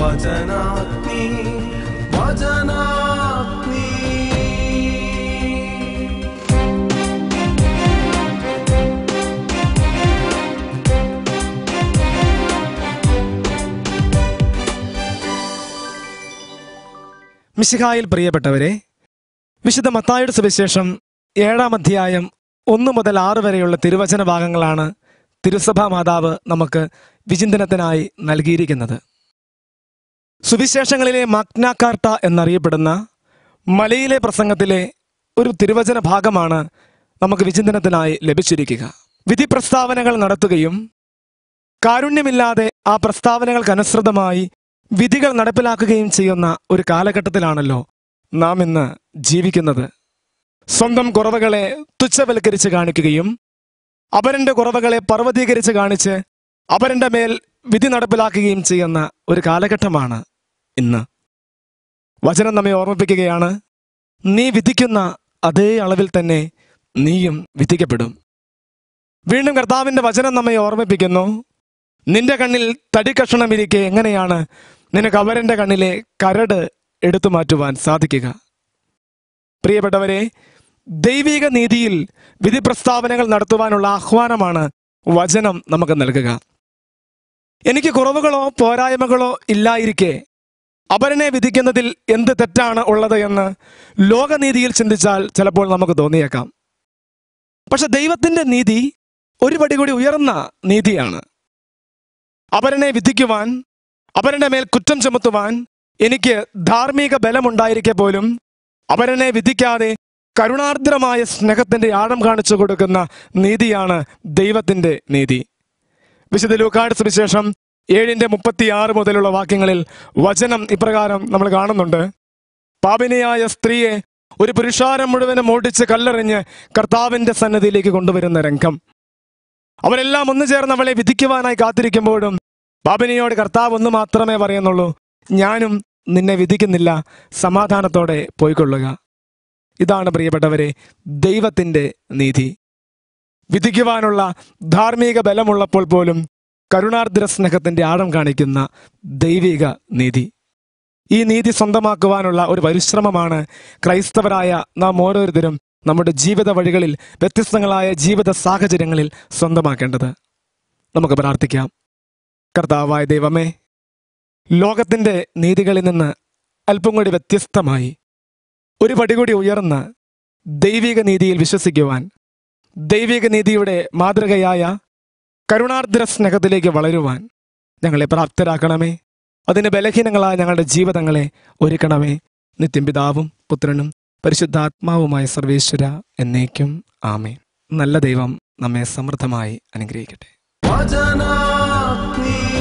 വചനാഗ്നി വചനാഗ്നി മിശിഹായിൽ പ്രിയപ്പെട്ടവരെ വിശുദ്ധ മത്തായുടെ സുവിശേഷം ഏഴാം അധ്യായം ഒന്ന് മുതൽ ആറ് വരെയുള്ള തിരുവചന ഭാഗങ്ങളാണ് തിരുസഭാ മാതാവ് നമുക്ക് വിചിന്തനത്തിനായി നൽകിയിരിക്കുന്നത് സുവിശേഷങ്ങളിലെ മഗ്നാകാർട്ട എന്നറിയപ്പെടുന്ന മലയിലെ പ്രസംഗത്തിലെ ഒരു തിരുവചന ഭാഗമാണ് നമുക്ക് വിചിന്തനത്തിനായി ലഭിച്ചിരിക്കുക വിധി പ്രസ്താവനകൾ നടത്തുകയും കാരുണ്യമില്ലാതെ ആ പ്രസ്താവനകൾക്കനുസൃതമായി വിധികൾ നടപ്പിലാക്കുകയും ചെയ്യുന്ന ഒരു കാലഘട്ടത്തിലാണല്ലോ നാം ഇന്ന് ജീവിക്കുന്നത് സ്വന്തം കുറവുകളെ തുച്ഛവൽക്കരിച്ച് കാണിക്കുകയും അപരന്റെ കുറവുകളെ പർവ്വതീകരിച്ച് കാണിച്ച് അപരന്റെ മേൽ വിധി നടപ്പിലാക്കുകയും ചെയ്യുന്ന ഒരു കാലഘട്ടമാണ് ഇന്ന് വചനം നമ്മെ ഓർമ്മിപ്പിക്കുകയാണ് നീ വിധിക്കുന്ന അതേ അളവിൽ തന്നെ നീയും വിധിക്കപ്പെടും വീണ്ടും കർത്താവിന്റെ വചനം നമ്മെ ഓർമ്മിപ്പിക്കുന്നു നിന്റെ കണ്ണിൽ തടിക്കഷണം ഇരിക്കെ എങ്ങനെയാണ് നിനക്ക് അവരന്റെ കണ്ണിലെ കരട് എടുത്തു മാറ്റുവാൻ സാധിക്കുക പ്രിയപ്പെട്ടവരെ ദൈവിക നീതിയിൽ വിധി പ്രസ്താവനകൾ നടത്തുവാനുള്ള ആഹ്വാനമാണ് വചനം നമുക്ക് നൽകുക എനിക്ക് കുറവുകളോ പോരായ്മകളോ ഇല്ലായിരിക്കെ അപരനെ വിധിക്കുന്നതിൽ എന്ത് തെറ്റാണ് ഉള്ളത് എന്ന് ലോകനീതിയിൽ ചിന്തിച്ചാൽ ചിലപ്പോൾ നമുക്ക് തോന്നിയേക്കാം പക്ഷെ ദൈവത്തിന്റെ നീതി ഒരു പടി കൂടി ഉയർന്ന നീതിയാണ് അപരനെ വിധിക്കുവാൻ അപരന്റെ മേൽ കുറ്റം ചുമത്തുവാൻ എനിക്ക് ധാർമ്മിക ബലമുണ്ടായിരിക്കെ പോലും അപരനെ വിധിക്കാതെ കരുണാർദ്രമായ സ്നേഹത്തിന്റെ ആഴം കാണിച്ചു കൊടുക്കുന്ന നീതിയാണ് ദൈവത്തിന്റെ നീതി വിശുദ്ധ ലൂക്കാട് സുവിശേഷം ഏഴിന്റെ മുപ്പത്തിയാറ് മുതലുള്ള വാക്യങ്ങളിൽ വചനം ഇപ്രകാരം നമ്മൾ കാണുന്നുണ്ട് പാപിനിയായ സ്ത്രീയെ ഒരു പുരുഷാരം മുഴുവനും ഓടിച്ച് കല്ലെറിഞ്ഞ് കർത്താവിന്റെ സന്നദ്ധിയിലേക്ക് കൊണ്ടുവരുന്ന രംഗം അവരെല്ലാം ഒന്നു ചേർന്ന് അവളെ വിധിക്കുവാനായി കാത്തിരിക്കുമ്പോഴും പാപിനിയോട് കർത്താവ് ഒന്ന് മാത്രമേ പറയുന്നുള്ളൂ ഞാനും നിന്നെ വിധിക്കുന്നില്ല സമാധാനത്തോടെ പോയിക്കൊള്ളുക ഇതാണ് പ്രിയപ്പെട്ടവരെ ദൈവത്തിന്റെ നീതി വിധിക്കുവാനുള്ള ധാർമ്മിക ബലമുള്ളപ്പോൾ പോലും കരുണാർദ്ര സ്നേഹത്തിന്റെ ആഴം കാണിക്കുന്ന ദൈവിക നീതി ഈ നീതി സ്വന്തമാക്കുവാനുള്ള ഒരു പരിശ്രമമാണ് ക്രൈസ്തവരായ നാം ഓരോരുത്തരും നമ്മുടെ ജീവിത വഴികളിൽ വ്യത്യസ്തങ്ങളായ ജീവിത സാഹചര്യങ്ങളിൽ സ്വന്തമാക്കേണ്ടത് നമുക്ക് പ്രാർത്ഥിക്കാം കർത്താവായ ദൈവമേ ലോകത്തിന്റെ നീതികളിൽ നിന്ന് അല്പം കൂടി വ്യത്യസ്തമായി ഒരു പടി കൂടി ഉയർന്ന് ദൈവിക നീതിയിൽ വിശ്വസിക്കുവാൻ ദൈവിക നീതിയുടെ മാതൃകയായ കരുണാർദ്ര സ്നേഹത്തിലേക്ക് വളരുവാൻ ഞങ്ങളെ പ്രാപ്തരാക്കണമേ അതിന് ബലഹീനങ്ങളായ ഞങ്ങളുടെ ജീവിതങ്ങളെ ഒരുക്കണമേ നിത്യം പിതാവും പുത്രനും പരിശുദ്ധാത്മാവുമായ സർവേശ്വര എന്നേക്കും ആമേ നല്ല ദൈവം നമ്മെ സമൃദ്ധമായി അനുഗ്രഹിക്കട്ടെ വചനാഗ്നി